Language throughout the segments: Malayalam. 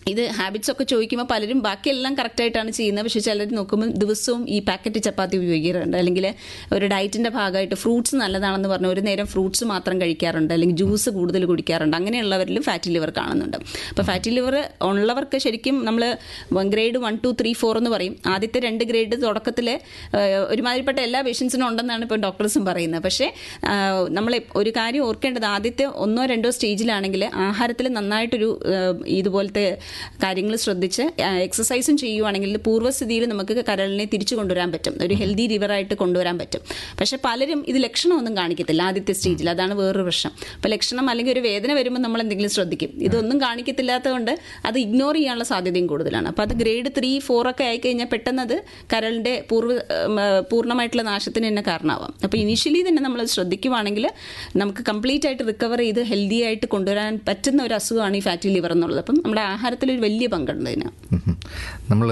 ഇത് ഹാബിറ്റ്സ് ഒക്കെ ചോദിക്കുമ്പോൾ പലരും ബാക്കിയെല്ലാം കറക്റ്റായിട്ടാണ് ചെയ്യുന്നത് പക്ഷേ ചിലർ നോക്കുമ്പോൾ ദിവസവും ഈ പാക്കറ്റ് ചപ്പാത്തി ഉപയോഗിക്കാറുണ്ട് അല്ലെങ്കിൽ ഒരു ഡയറ്റിൻ്റെ ഭാഗമായിട്ട് ഫ്രൂട്ട്സ് നല്ലതാണെന്ന് പറഞ്ഞ് ഒരു നേരം ഫ്രൂട്ട്സ് മാത്രം കഴിക്കാറുണ്ട് അല്ലെങ്കിൽ ജ്യൂസ് കൂടുതൽ കുടിക്കാറുണ്ട് അങ്ങനെയുള്ളവരിലും ഫാറ്റി ലിവർ കാണുന്നുണ്ട് അപ്പോൾ ഫാറ്റി ലിവർ ഉള്ളവർക്ക് ശരിക്കും നമ്മൾ grade one two three four എന്ന് പറയും ആദ്യത്തെ രണ്ട് ഗ്രേഡ് തുടക്കത്തിൽ ഒരുമാതിരിപ്പെട്ട എല്ലാ പേഷ്യൻസിനും ഉണ്ടെന്നാണ് ഇപ്പോൾ ഡോക്ടേഴ്സും പറയുന്നത് പക്ഷേ നമ്മൾ ഒരു കാര്യം ഓർക്കേണ്ടത് ആദ്യത്തെ ഒന്നോ രണ്ടോ സ്റ്റേജിലാണെങ്കിൽ ആഹാരത്തിൽ നന്നായിട്ടൊരു ആ, ഇതുപോലത്തെ കാര്യങ്ങൾ ശ്രദ്ധിച്ച് എക്സസൈസും ചെയ്യുവാണെങ്കിൽ പൂർവ്വസ്ഥിതിയിൽ നമുക്ക് കരളിനെ തിരിച്ചു കൊണ്ടുവരാൻ പറ്റും ഒരു ഹെൽത്തി റിവറായിട്ട് കൊണ്ടുവരാൻ പറ്റും പക്ഷേ പലരും ഇത് ലക്ഷണമൊന്നും കാണിക്കത്തില്ല ആദ്യത്തെ സ്റ്റേജിൽ അതാണ് വേറൊരു പ്രശ്നം അപ്പോൾ ലക്ഷണം അല്ലെങ്കിൽ ഒരു വേദന വരുമ്പോൾ നമ്മൾ എന്തെങ്കിലും ശ്രദ്ധിക്കും ഇതൊന്നും കാണിക്കത്തില്ലാത്തതുകൊണ്ട് അത് ഇഗ്നോർ ചെയ്യാനുള്ള സാധ്യതയും കൂടുതലാണ് അപ്പോൾ അത് ഗ്രേഡ് ത്രീ ഫോർ ഒക്കെ ആയിക്കഴിഞ്ഞാൽ പെട്ടെന്ന് അത് കരളിൻ്റെ പൂർവ്വ ഉം, ആ, പൂർണ്ണമായിട്ടുള്ള നാശത്തിന് തന്നെ കാരണമാവാം അപ്പോൾ ഇനീഷ്യലി തന്നെ നമ്മൾ ശ്രദ്ധിക്കുവാണെങ്കിൽ നമുക്ക് കംപ്ലീറ്റ് ആയിട്ട് റിക്കവർ ചെയ്ത് ഹെൽത്തി ആയിട്ട് കൊണ്ടുവരാൻ പറ്റുന്ന ഒരു അസുഖമാണ് ഈ ഫാറ്റി ലിവർ എന്നുള്ളത് അപ്പം നമ്മുടെ ആഹാരത്തിൽ ഒരു വലിയ പങ്കുണ്ട് ഇതിന് നമ്മൾ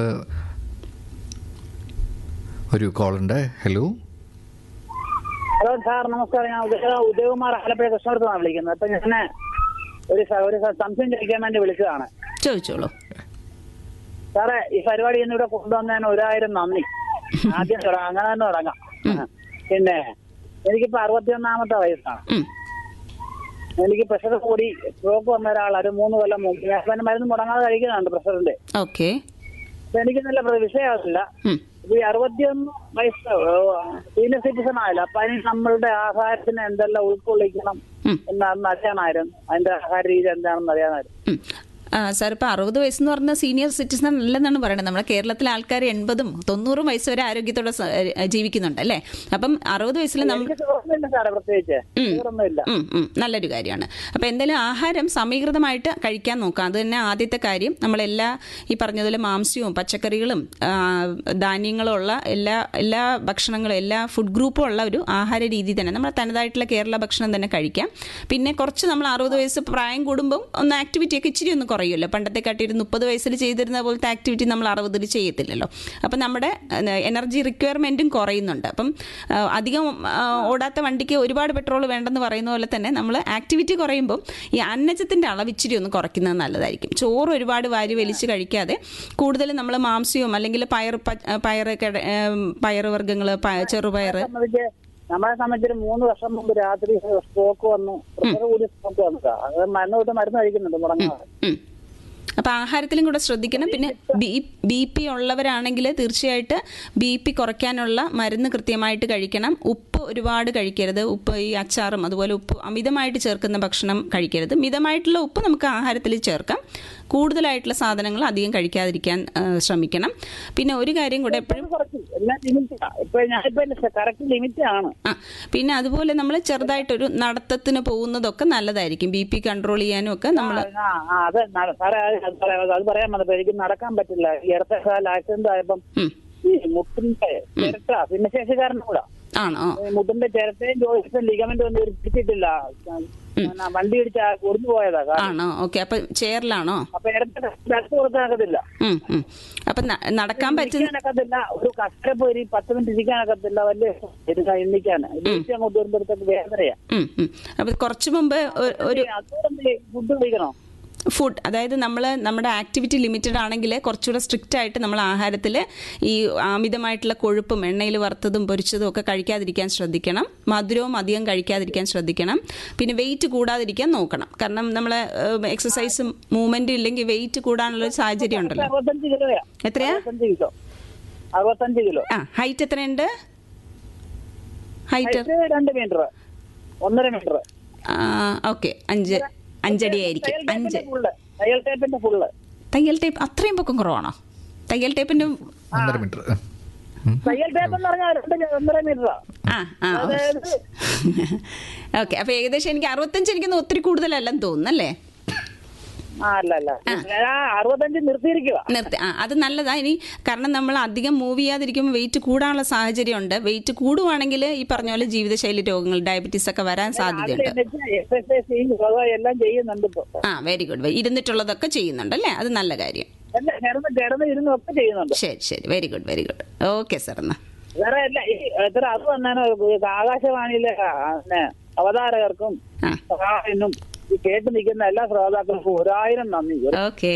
ഒരു കോളുണ്ട് ഹലോ ഹലോ സാർ നമസ്കാരം ഞാൻ ഉദയ ഉദയകുമാർ ആലപ്പുഴ കൃഷ്ണപുരത്താണ് വിളിക്കുന്നത് അപ്പൊ ഞാൻ ഒരു സ- ഒരു സ- സംശയം ചോദിക്കാൻ വേണ്ടി വിളിച്ചതാണ് ചോദിച്ചോളൂ സാറേ ഈ പരിപാടി ഇന്ന് ഇവിടെ കൊണ്ടുവന്നതിന് ഒരായിരം നന്ദി ആദ്യം തുടങ്ങാം അങ്ങനെ തന്നെ തുടങ്ങാം പിന്നെ എനിക്കിപ്പോ അറുപത്തിയൊന്നാമത്തെ വയസ്സാണ് ഉം. എനിക്ക് പ്രഷർ കൂടി സ്ട്രോക്ക് വന്ന ഒരാളാണ് ഒരു മൂന്ന് കൊല്ലം മുമ്പ് ഞാൻ പിന്നെ മരുന്ന് മുടങ്ങാതെ കഴിക്കുന്നുണ്ട് പ്രഷറിന്റെ ഓക്കെ അപ്പൊ എനിക്ക് നല്ല പ്ര- വിഷയമാവില്ല ഉം. ഇപ്പൊ ഈ അറുപത്തിയൊന്ന് വയസ്സ് സീനിയർ സിറ്റിസൺ ആയല്ലോ അപ്പൊ അതിന് നമ്മളുടെ ആഹാരത്തിന് എന്തെല്ലാം ഉൾക്കൊള്ളിക്കണം ഉം. എന്നാണെന്ന് അറിയാനായിരുന്നു അതിന്റെ ആഹാര രീതി എന്താണെന്ന് അറിയാനായിരുന്നു ഉം. ആ, സാർ ഇപ്പൊ അറുപത് വയസ്സെന്ന് പറഞ്ഞ സീനിയർ സിറ്റിസൺ അല്ലെന്നാണ് പറയുന്നത് നമ്മുടെ കേരളത്തിലെ ആൾക്കാർ എൺപതും തൊണ്ണൂറും വയസ്സ് വരെ ആരോഗ്യത്തോടെ സ- ഏ, ജീവിക്കുന്നുണ്ട് അല്ലേ അപ്പം അറുപത് വയസ്സിൽ നമ്മൾ എനിക്ക് ചോറുന്നില്ല സാറേ പ്രത്യേകിച്ച് ചോറൊന്നുമില്ല ഉം, ഉം, നല്ലൊരു കാര്യമാണ് അപ്പോൾ എന്തായാലും ആഹാരം സമീകൃതമായിട്ട് കഴിക്കാൻ നോക്കാം അത് തന്നെ ആദ്യത്തെ കാര്യം നമ്മളെല്ലാ ഈ പറഞ്ഞതുപോലെ മാംസ്യവും പച്ചക്കറികളും ആ, ധാന്യങ്ങളും ഉള്ള എല്ലാ എല്ലാ ഭക്ഷണങ്ങളും എല്ലാ ഫുഡ് ഗ്രൂപ്പും ഉള്ള ഒരു ആഹാര രീതി തന്നെ നമ്മുടെ തനതായിട്ടുള്ള കേരള ഭക്ഷണം തന്നെ കഴിക്കാം പിന്നെ കുറച്ച് നമ്മൾ അറുപത് വയസ്സ് പ്രായം കൂടുമ്പം ഒന്ന് ആക്ടിവിറ്റി ഒക്കെ ഇച്ചിരി ഒന്ന് കുറയുമല്ലോ പണ്ടത്തെ കാട്ടി ഒരു മുപ്പത് വയസ്സിൽ ചെയ്തിരുന്ന പോലത്തെ ആക്ടിവിറ്റി നമ്മൾ അറുപതിൽ ചെയ്യത്തില്ലല്ലോ അപ്പം നമ്മുടെ എനർജി റിക്വയർമെൻറ്റും കുറയുന്നുണ്ട് അപ്പം ആ, അധികം ആ, ഓടാത്ത വണ്ടിക്ക് ഒരുപാട് പെട്രോൾ വേണ്ടെന്ന് പറയുന്ന പോലെ തന്നെ നമ്മൾ ആക്ടിവിറ്റി കുറയുമ്പോൾ ഈ അന്നജത്തിൻ്റെ അളവ് ഇച്ചിരി ഒന്ന് കുറയ്ക്കുന്നത് നല്ലതായിരിക്കും ചോറ് ഒരുപാട് വാരി വലിച്ച് കഴിക്കാതെ കൂടുതൽ നമ്മൾ മാംസ്യവും അല്ലെങ്കിൽ പയർ പ- പയറ് കിഴ പയറ് വർഗ്ഗങ്ങൾ ചെറുപയർ സംബന്ധിച്ച് നമ്മളെ സംബന്ധിച്ച് ഒരു മൂന്ന് വർഷം മുമ്പ് രാത്രി സ്ട്രോക്ക് വന്നു പ്രഷർ കൂടി സ്ട്രോക്ക് വന്നതാ അത് മരുന്ന് തൊട്ട് മരുന്ന് കഴിക്കുന്നുണ്ട് മുടങ്ങാതെ ഉം. അപ്പൊ ആഹാരത്തിലും കൂടെ ശ്രദ്ധിക്കണം പിന്നെ ബി ബി പി ഉള്ളവരാണെങ്കിൽ തീർച്ചയായിട്ട് ബി പി കുറയ്ക്കാനുള്ള മരുന്ന് കൃത്യമായിട്ട് കഴിക്കണം ഉപ്പ് ഒരുപാട് കഴിക്കരുത് ഉപ്പ് ഈ അച്ചാറും അതുപോലെ ഉപ്പ് അമിതമായിട്ട് ചേർക്കുന്ന ഭക്ഷണം കഴിക്കരുത് മിതമായിട്ടുള്ള ഉപ്പ് നമുക്ക് ആഹാരത്തിൽ ചേർക്കാം കൂടുതലായിട്ടുള്ള സാധനങ്ങൾ അധികം കഴിക്കാതിരിക്കാൻ ആ, ശ്രമിക്കണം പിന്നെ ഒരു കാര്യം കൂടെ എപ്പോഴും കുറച്ച് എല്ലാം ലിമിറ്റാ ഇപ്പൊ ഞാനിപ്പോ കറക്റ്റ് ലിമിറ്റ് ആണ് ആ പിന്നെ അതുപോലെ നമ്മൾ ചെറുതായിട്ടൊരു നടത്തത്തിന് പോകുന്നതൊക്കെ നല്ലതായിരിക്കും ബി പി കൺട്രോൾ ചെയ്യാനും ഒക്കെ നമ്മൾ ആ, ആ, അത് ന- സാറേ അത് അത് പറയാം അത് പറയാൻ വന്നപ്പോ എനിക്ക് നടക്കാൻ പറ്റില്ല ഈ ഇടത്തെ കാലം ആക്സിഡന്റ് ആയപ്പം ഈ മുട്ടിന്റെ ചിരട്ട ഭിന്നശേഷിക്കാരനും കൂടാ ആണോ ഈ മുട്ടിന്റെ ചിരട്ടയും ജോയിസും ലിഗമെന്റ് ഒന്നും പിടിച്ചിട്ടില്ല പിന്നെ വണ്ടി ഇടിച്ച ഒടിഞ്ഞു പോയതാ കാരണം. ആണോ ഓക്കെ അപ്പൊ ചെയറിലാണോ അപ്പൊ ഇടത്തെ ഡ്രസ് കൊടുക്കാനൊക്കത്തില്ല ഉം, ഉം. അപ്പൊ ന- നടക്കാൻ പറ്റുന്ന ഇരിക്കാനൊക്കത്തില്ല ഒരു കഷ്ട പോയി ഒരു പത്ത് മിനിറ്റ് ഇരിക്കാനൊക്കത്തില്ല വലിയ എടുക്കാൻ എണ്ണിക്കാൻ ഇടിച്ച് അങ്ങോട്ട് വരുമ്പോഴത്തേക്ക് വേദനയാ ഉം, ഉം. അപ്പൊ കുറച്ചു മുമ്പ് ഒ- ഒരു അതുകൊണ്ട് ഫുഡ് കഴിക്കണോ ഫുഡ് അതായത് നമ്മൾ നമ്മുടെ ആക്ടിവിറ്റി ലിമിറ്റഡ് ആണെങ്കിൽ കുറച്ചുകൂടെ സ്ട്രിക്റ്റ് ആയിട്ട് നമ്മൾ ആഹാരത്തിൽ ഈ അമിതമായിട്ടുള്ള കൊഴുപ്പും എണ്ണയിൽ വറുത്തതും പൊരിച്ചതും ഒക്കെ കഴിക്കാതിരിക്കാൻ ശ്രദ്ധിക്കണം മധുരവും അധികം കഴിക്കാതിരിക്കാൻ ശ്രദ്ധിക്കണം പിന്നെ വെയിറ്റ് കൂടാതിരിക്കാൻ നോക്കണം കാരണം നമ്മൾ എക്സസൈസും മൂവ്മെന്റും ഇല്ലെങ്കിൽ വെയിറ്റ് കൂടാനുള്ള ഒരു സാഹചര്യം ഉണ്ടല്ലോ അറുപത്തഞ്ച് കിലോയാ എത്രയാ അറുപത്തഞ്ച് കിലോ അറുപത്തഞ്ച് കിലോ ആ ഹൈറ്റ് എത്രയുണ്ട് ഹൈറ്റ് ഇത് രണ്ട് മീറ്റർ ഒന്നര മീറ്റർ ഓക്കെ അഞ്ച് അഞ്ചടി ആയിരിക്കും അഞ്ച് ഫുള്ള് തയ്യൽ ടേപ്പിന്റെ ഫുള്ള് തയ്യൽ ടേപ്പ് അത്രയും പൊക്കം കുറവാണോ തയ്യൽ ടേപ്പിന്റെ ഒന്നര മീറ്റർ തയ്യൽ ടേപ്പ് എന്ന് പറഞ്ഞാൽ രണ്ട് ഒന്നര മീറ്ററാ ആ ആ അതായത് ഓക്കെ അപ്പൊ ഏകദേശം എനിക്ക് അറുപത്തഞ്ച് എനിക്കൊന്ന് ഒത്തിരി കൂടുതലല്ലെന്ന് തോന്നുന്നല്ലേ ആ അല്ല അല്ല ആ അറുപത്തഞ്ച് നിർത്തിയിരിക്കുക നിർത്തി ആ അത് നല്ലതാ ഇനി കാരണം നമ്മൾ അധികം മൂവ് ചെയ്യാതിരിക്കുമ്പോൾ വെയിറ്റ് കൂടാനുള്ള സാഹചര്യമുണ്ട് വെയിറ്റ് കൂടുവാണെങ്കിൽ ഈ പറഞ്ഞ പോലെ ജീവിതശൈലി രോഗങ്ങൾ ഡയബറ്റീസ് ഒക്കെ വരാൻ സാധ്യതയുണ്ട് എക്സസൈസ് ചെയ്യും യോഗ എല്ലാം ചെയ്യുന്നുണ്ട് ഇപ്പൊ ആ വെരി ഗുഡ് ഇരുന്നിട്ടുള്ളതൊക്കെ ചെയ്യുന്നുണ്ട് അല്ലേ അത് നല്ല കാര്യം എല്ലാം കിടന്ന് കിടന്ന് ഇരുന്നും ഒക്കെ ചെയ്യുന്നുണ്ട് ശരി ശരി very good very good okay sir എന്നാ വേറെ അല്ല ഈ എത്ര അത് വന്നാണ് ആകാശവാണിയിലെ ആ, പിന്നെ അവതാരകർക്കും ആ സഹായനും ഈ കേട്ട് നിൽക്കുന്ന എല്ലാ ശ്രോതാക്കൾക്കും ഒരായിരം നന്ദി ഓക്കെ